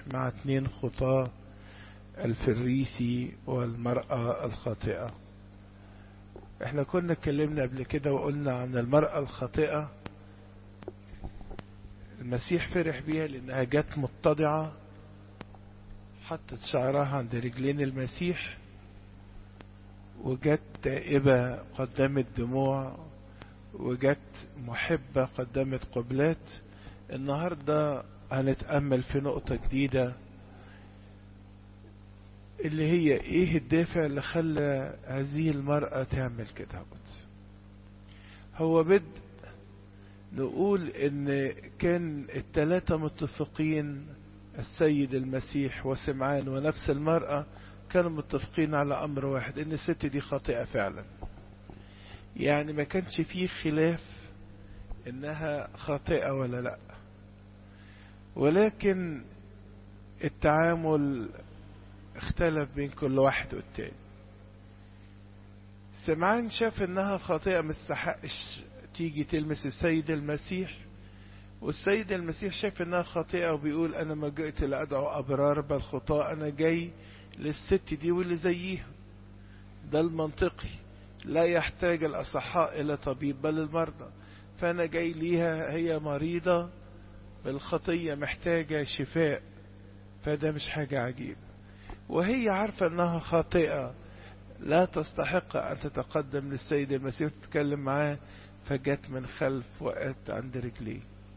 مع اتنين خطاة الفريسي والمرأة الخاطئة احنا كنا اتكلمنا قبل كده وقلنا عن المرأة الخاطئة المسيح فرح بيها لانها جت متضعة حطت شعرها عند رجلين المسيح وجت تائبة قدمت دموع وجت محبة قدمت قبلات النهاردة هنتأمل في نقطة جديدة اللي هي ايه الدافع اللي خلى هذه المرأة تعمل كده هو بدء نقول ان كان التلاتة متفقين السيد المسيح وسمعان ونفس المرأة كانوا متفقين على امر واحد ان الست دي خاطئة فعلا يعني ما كانش فيه خلاف انها خاطئة ولا لا ولكن التعامل اختلف بين كل واحد والتاني سمعان شاف انها خاطئة مستحقش تيجي تلمس السيد المسيح والسيد المسيح شاف انها خاطئة وبيقول انا ما جئت لادعو ابرار بل خطاء انا جاي للست دي واللي زيها ده المنطقي لا يحتاج الاصحاء الى طبيب بل المرضى فانا جاي ليها هي مريضة بالخطية محتاجة شفاء فده مش حاجة عجيبة وهي عارفة انها خاطئة لا تستحق ان تتقدم للسيد المسيح وتتكلم معاه فجت من خلف وقت عند رجليه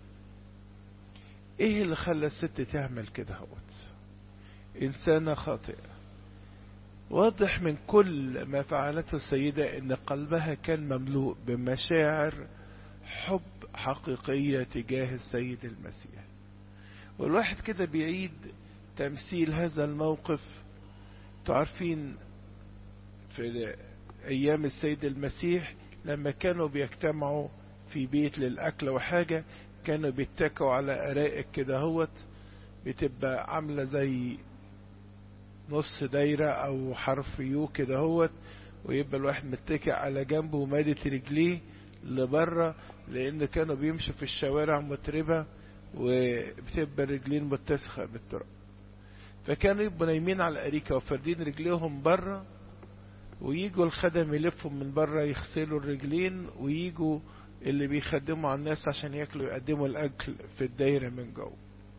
ايه اللي خلى الست تعمل كده هوت انسانة خاطئة واضح من كل ما فعلته السيدة ان قلبها كان مملوء بمشاعر حب حقيقية تجاه السيد المسيح والواحد كده بيعيد تمثيل هذا الموقف تعرفين في ايام السيد المسيح لما كانوا بيجتمعوا في بيت للاكل وحاجة كانوا بيتكوا على ارائك كده هوت بتبقى عاملة زي نص دايرة او حرف يو كده هوت ويبقى الواحد متكئ على جنبه ومادت رجليه لبره لان كانوا بيمشوا في الشوارع متربة وبتبقى الرجلين متسخة بالتراب فكانوا يبقوا نايمين على الاريكة وفردين رجليهم بره ويجوا الخدم يلفوا من بره يغسلوا الرجلين ويجوا اللي بيخدموا على الناس عشان ياكلوا يقدموا الاكل في الدايرة من جوه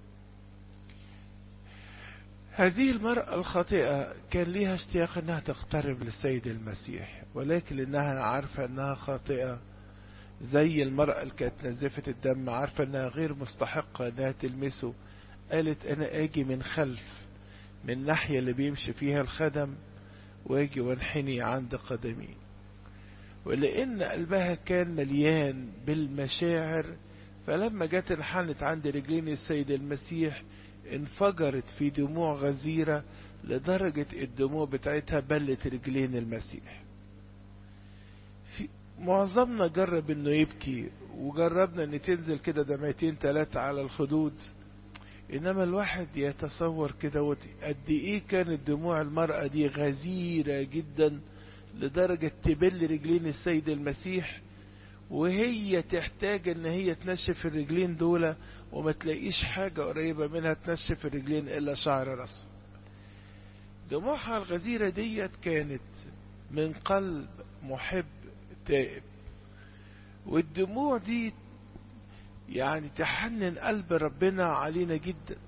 هذه المرأة الخاطئة كان ليها اشتياق انها تقترب للسيد المسيح ولكن لانها عارفة انها خاطئة زي المرأة اللي كانت نزفة الدم عارفة انها غير مستحقة انها تلمسه قالت انا اجي من خلف من الناحية اللي بيمشي فيها الخدم واجي وانحني عند قدمي ولان قلبها كان مليان بالمشاعر فلما جت انحنت عند رجلين السيد المسيح انفجرت في دموع غزيرة لدرجة الدموع بتاعتها بلت رجلين المسيح في معظمنا جرب انه يبكي وجربنا ان تنزل كده دمعتين ثلاثة على الخدود انما الواحد يتصور كده قد ايه كانت دموع المرأة دي غزيرة جدا لدرجة تبل رجلين السيد المسيح وهي تحتاج ان هي تنشف الرجلين دول وما تلاقيش حاجة قريبة منها تنشف الرجلين الا شعر راسها دموعها الغزيرة ديت كانت من قلب محب تائب والدموع دي يعني تحنن قلب ربنا علينا جدا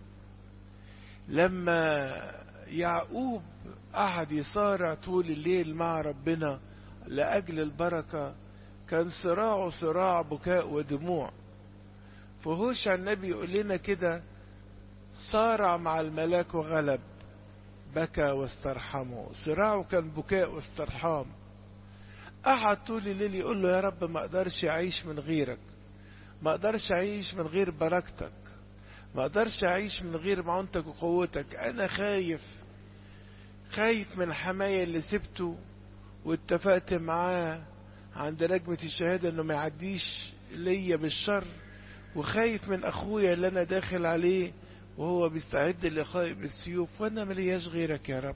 لما يعقوب قعد يصارع طول الليل مع ربنا لأجل البركة كان صراعه صراع بكاء ودموع فهوشع النبي يقول لنا كده صارع مع الملاك وغلب بكى واسترحمه صراعه كان بكاء واسترحام قعد طول الليل يقول له يا رب ما اقدرش اعيش من غيرك ما اقدرش اعيش من غير بركتك ما اقدرش اعيش من غير معونتك وقوتك انا خايف خايف من حماية اللي سبته واتفقت معاه عند نجمة الشهادة انه ما يعديش ليا بالشر وخايف من اخويا اللي انا داخل عليه وهو بيستعد للقاء بالسيوف وانا ملياش غيرك يا رب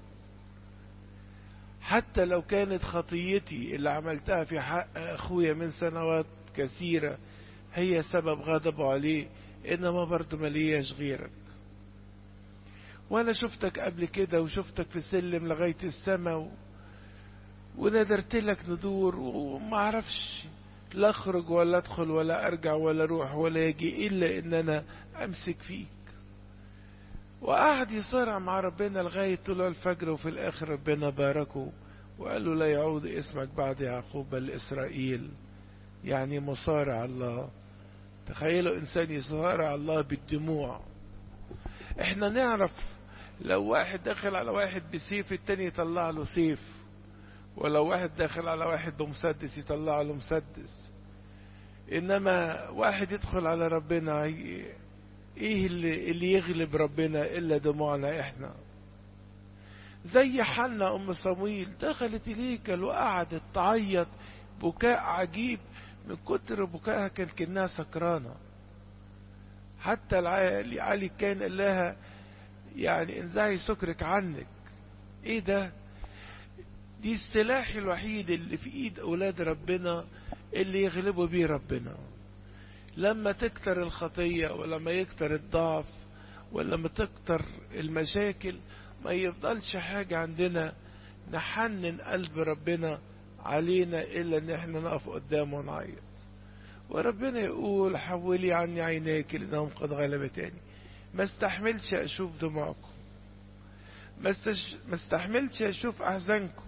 حتى لو كانت خطيتي اللي عملتها في حق اخويا من سنوات كثيرة هي سبب غضبه عليه انما برضه ملياش غيرك وانا شفتك قبل كده وشفتك في سلم لغاية السماء و... ونادرت لك ندور وما اعرفش لا اخرج ولا ادخل ولا ارجع ولا اروح ولا اجي الا ان انا امسك فيك وقعد يصارع مع ربنا لغاية طلوع الفجر وفي الاخر ربنا باركه وقال له لا يعود اسمك بعد يعقوب بل اسرائيل يعني مصارع الله تخيلوا انسان يصارع الله بالدموع احنا نعرف لو واحد داخل على واحد بسيف التاني يطلع له سيف ولو واحد داخل على واحد بمسدس يطلع له مسدس انما واحد يدخل على ربنا ايه اللي, اللي يغلب ربنا الا دموعنا احنا زي حنا ام صمويل دخلت الهيكل وقعدت تعيط بكاء عجيب من كتر بكائها كان كانها سكرانه حتى العالي علي كان قال لها يعني انزعي سكرك عنك ايه ده دي السلاح الوحيد اللي في ايد اولاد ربنا اللي يغلبوا بيه ربنا لما تكتر الخطية ولما يكتر الضعف ولما تكتر المشاكل ما يفضلش حاجة عندنا نحنن قلب ربنا علينا إلا إن احنا نقف قدامه ونعيط وربنا يقول حولي عني عينيك لأنهم قد غلبتاني ما استحملش أشوف دموعكم ما, استش... ما استحملش أشوف أحزانكم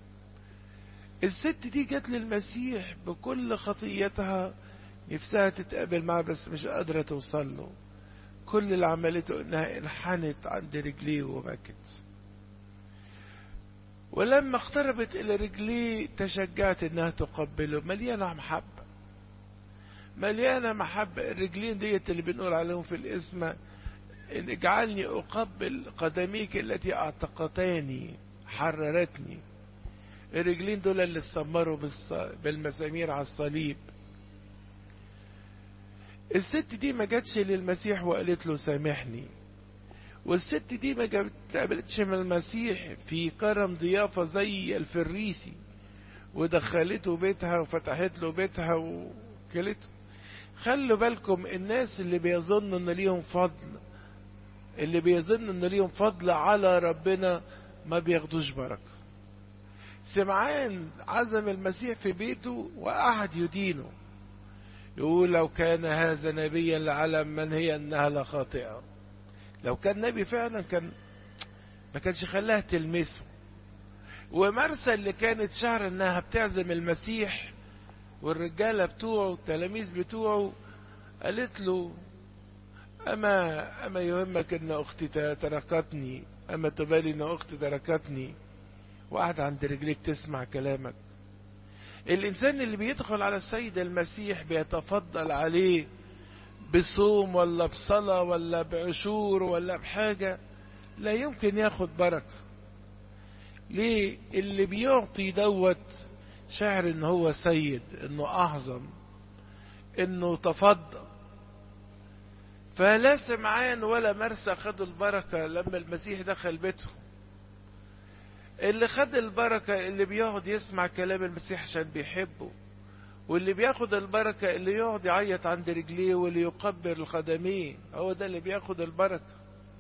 الست دي جت للمسيح بكل خطيتها نفسها تتقابل معاه بس مش قادرة توصل له كل اللي عملته انها انحنت عند رجليه وبكت ولما اقتربت الى رجليه تشجعت انها تقبله مليانة محبة مليانة محبة الرجلين ديت اللي بنقول عليهم في الاسم ان اجعلني اقبل قدميك التي اعتقتاني حررتني الرجلين دول اللي اتسمروا بالمسامير على الصليب الست دي ما جاتش للمسيح وقالت له سامحني والست دي ما قابلتش من المسيح في كرم ضيافة زي الفريسي ودخلته بيتها وفتحت له بيتها وكلته خلوا بالكم الناس اللي بيظن ان ليهم فضل اللي بيظن ان ليهم فضل على ربنا ما بياخدوش بركة سمعان عزم المسيح في بيته وقعد يدينه يقول لو كان هذا نبيا لعلم من هي انها لخاطئه لو كان نبي فعلا كان ما كانش خلاها تلمسه ومرسى اللي كانت شعر انها بتعزم المسيح والرجالة بتوعه التلاميذ بتوعه قالت له أما أما يهمك إن أختي تركتني أما تبالي إن أختي تركتني وقعد عند رجليك تسمع كلامك الإنسان اللي بيدخل على السيد المسيح بيتفضل عليه بصوم ولا بصلاة ولا بعشور ولا بحاجة لا يمكن ياخد بركة ليه اللي بيعطي دوت شاعر ان هو سيد انه اعظم انه تفضل فلا سمعان ولا مرسى خدوا البركة لما المسيح دخل بيتهم اللي خد البركة اللي بيقعد يسمع كلام المسيح عشان بيحبه واللي بياخد البركة اللي يقعد يعيط عند رجليه واللي يقبر الخدمين هو ده اللي بياخد البركة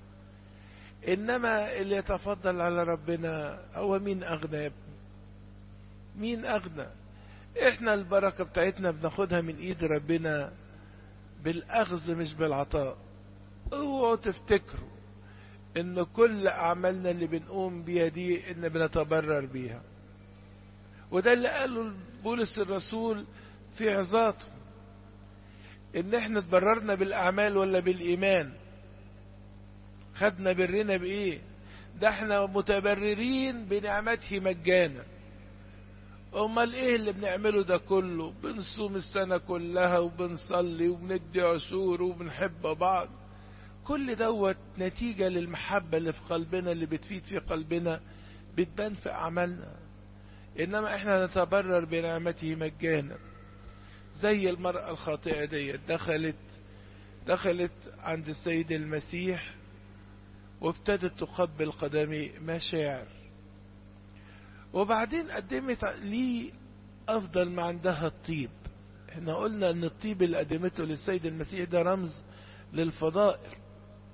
إنما اللي يتفضل على ربنا هو مين أغنى مين أغنى إحنا البركة بتاعتنا بناخدها من إيد ربنا بالأخذ مش بالعطاء اوعوا تفتكروا ان كل اعمالنا اللي بنقوم بيها دي ان بنتبرر بيها وده اللي قاله بولس الرسول في عظاته ان احنا تبررنا بالاعمال ولا بالايمان خدنا برنا بايه ده احنا متبررين بنعمته مجانا امال ايه اللي بنعمله ده كله بنصوم السنة كلها وبنصلي وبندي عشور وبنحب بعض كل دوت نتيجة للمحبة اللي في قلبنا اللي بتفيد في قلبنا بتبان في أعمالنا إنما إحنا نتبرر بنعمته مجانا زي المرأة الخاطئة دي دخلت دخلت عند السيد المسيح وابتدت تقبل قدمي مشاعر وبعدين قدمت لي أفضل ما عندها الطيب احنا قلنا ان الطيب اللي قدمته للسيد المسيح ده رمز للفضائل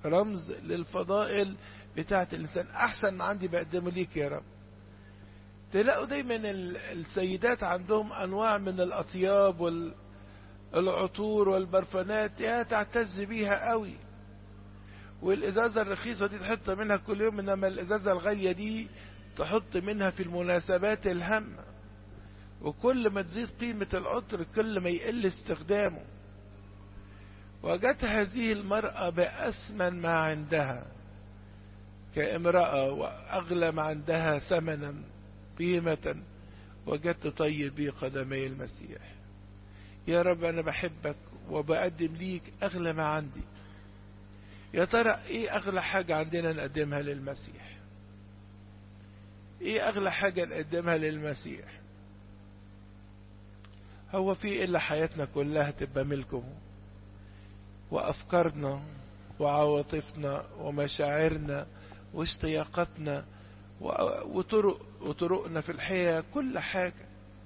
رمز للفضائل بتاعة الإنسان أحسن ما عندي بقدمه ليك يا رب تلاقوا دايما السيدات عندهم أنواع من الأطياب والعطور والبرفانات يا تعتز بيها قوي والإزازة الرخيصة دي تحط منها كل يوم إنما الإزازة الغالية دي تحط منها في المناسبات الهامة وكل ما تزيد قيمة العطر كل ما يقل استخدامه وجدت هذه المرأة بأثمن ما عندها كامرأة وأغلى ما عندها ثمنا قيمة وجدت طيب بي قدمي المسيح يا رب أنا بحبك وبقدم ليك أغلى ما عندي يا ترى إيه أغلى حاجة عندنا نقدمها للمسيح إيه أغلى حاجة نقدمها للمسيح هو في إلا حياتنا كلها تبقى ملكه وأفكارنا وعواطفنا ومشاعرنا واشتياقاتنا وطرق وطرقنا في الحياة كل حاجة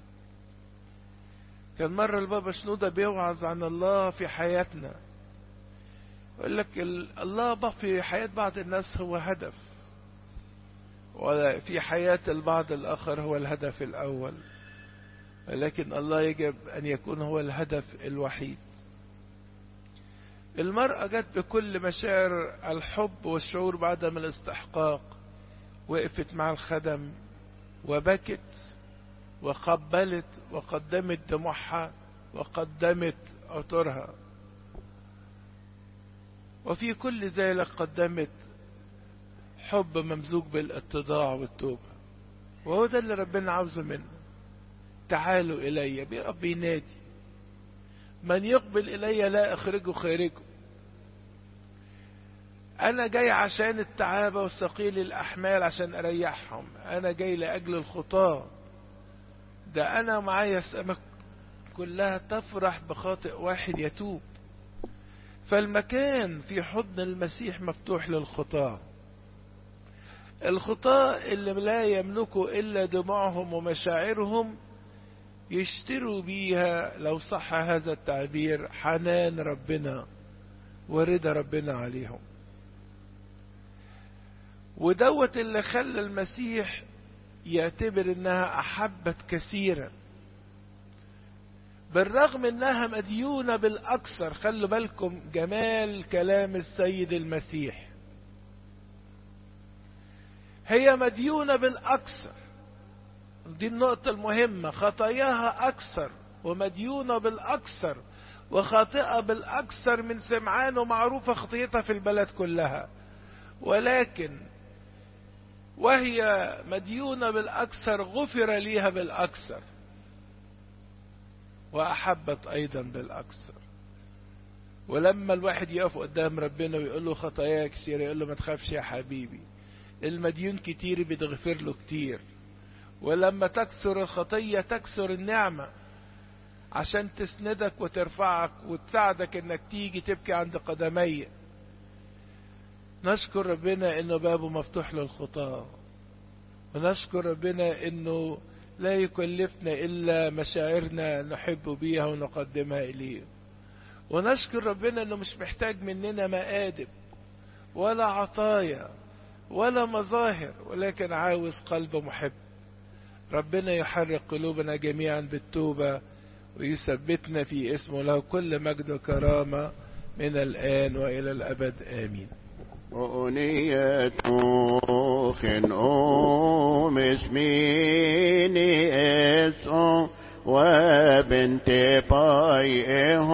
كان مرة البابا شنودة بيوعظ عن الله في حياتنا يقول لك الله في حياة بعض الناس هو هدف وفي حياة البعض الآخر هو الهدف الأول ولكن الله يجب أن يكون هو الهدف الوحيد المرأة جت بكل مشاعر الحب والشعور بعدم الاستحقاق وقفت مع الخدم وبكت وقبلت وقدمت دموعها وقدمت عطرها وفي كل ذلك قدمت حب ممزوج بالاتضاع والتوبة وهو ده اللي ربنا عاوزه منا تعالوا إلي بيقف بينادي من يقبل إلي لا أخرجه خارجه أنا جاي عشان التعابة والثقيل الأحمال عشان أريحهم أنا جاي لأجل الخطاة ده أنا معايا السماء كلها تفرح بخاطئ واحد يتوب فالمكان في حضن المسيح مفتوح للخطاة الخطاة اللي لا يملكوا إلا دموعهم ومشاعرهم يشتروا بيها لو صح هذا التعبير حنان ربنا ورضا ربنا عليهم ودوت اللي خلى المسيح يعتبر انها احبت كثيرا بالرغم انها مديونة بالاكثر خلوا بالكم جمال كلام السيد المسيح هي مديونة بالاكثر دي النقطة المهمة خطاياها اكثر ومديونة بالاكثر وخاطئة بالاكثر من سمعان ومعروفة خطيتها في البلد كلها ولكن وهي مديونة بالأكثر غفر ليها بالأكثر وأحبت أيضا بالأكثر ولما الواحد يقف قدام ربنا ويقول له خطاياك كتير يقول له ما تخافش يا حبيبي المديون كتير بتغفر له كتير ولما تكسر الخطية تكسر النعمة عشان تسندك وترفعك وتساعدك انك تيجي تبكي عند قدمي نشكر ربنا انه بابه مفتوح للخطاة ونشكر ربنا انه لا يكلفنا الا مشاعرنا نحب بيها ونقدمها اليه ونشكر ربنا انه مش محتاج مننا مآدب ولا عطايا ولا مظاهر ولكن عاوز قلب محب ربنا يحرك قلوبنا جميعا بالتوبة ويثبتنا في اسمه له كل مجد وكرامة من الآن وإلى الأبد آمين أغنية خن أم اسميني اسم وبنت باي